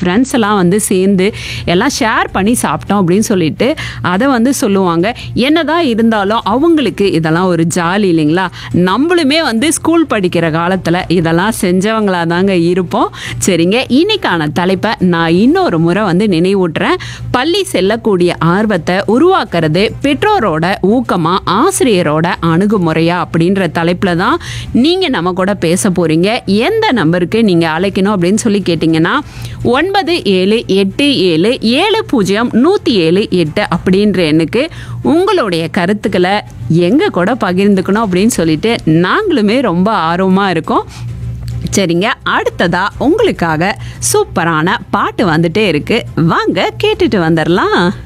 friends எல்லாம் வந்து சேர்ந்து எல்லாம் ஷேர் பண்ணி சாப்பிட்டோம் அப்படின்னு சொல்லிட்டு அதை வந்து சொல்லுவாங்க என்னதான் இருந்தாலும் அவங்களுக்கு இதெல்லாம் ஒரு ஜாலி இல்லைங்களா நம்மளுமே வந்து ஸ்கூல் படிக்கிற காலத்தில் இதெல்லாம் செஞ்சவங்களா தாங்க இருப்போம் சரிங்க இன்னைக்கான தலைப்பை நான் இன்னொரு முறை வந்து நினைவூட்டுறேன் பள்ளி செல்லக்கூடிய ஆர்வத்தை உருவாக்குறது பெற்றோரோட ஊக்கமா ஆசிரியரோட அணுகுமுறையா அப்படின்ற தலைப்பில் தான் நீங்கள் நம்ம கூட பேச போறீங்க எந்த நம்பருக்கு நீங்கள் அழைக்கணும் அப்படின்னு சொல்லி கேட்டிங்கன்னா ஒன்பது ஏழு எட்டு ஏழு ஏழு பூஜ்ஜியம் நூற்றி ஏழு எட்டு அப்படின்ற எண்ணுக்கு உங்களுடைய கருத்துக்களை எங்க கூட பகிர்ந்துக்கணும் அப்படின்னு சொல்லிட்டு நாங்களுமே ரொம்ப ஆர்வமாக இருக்கோம் சரிங்க அடுத்ததா உங்களுக்காக சூப்பரான பாட்டு வந்துட்டே இருக்கு வாங்க கேட்டுட்டு வந்துடலாம்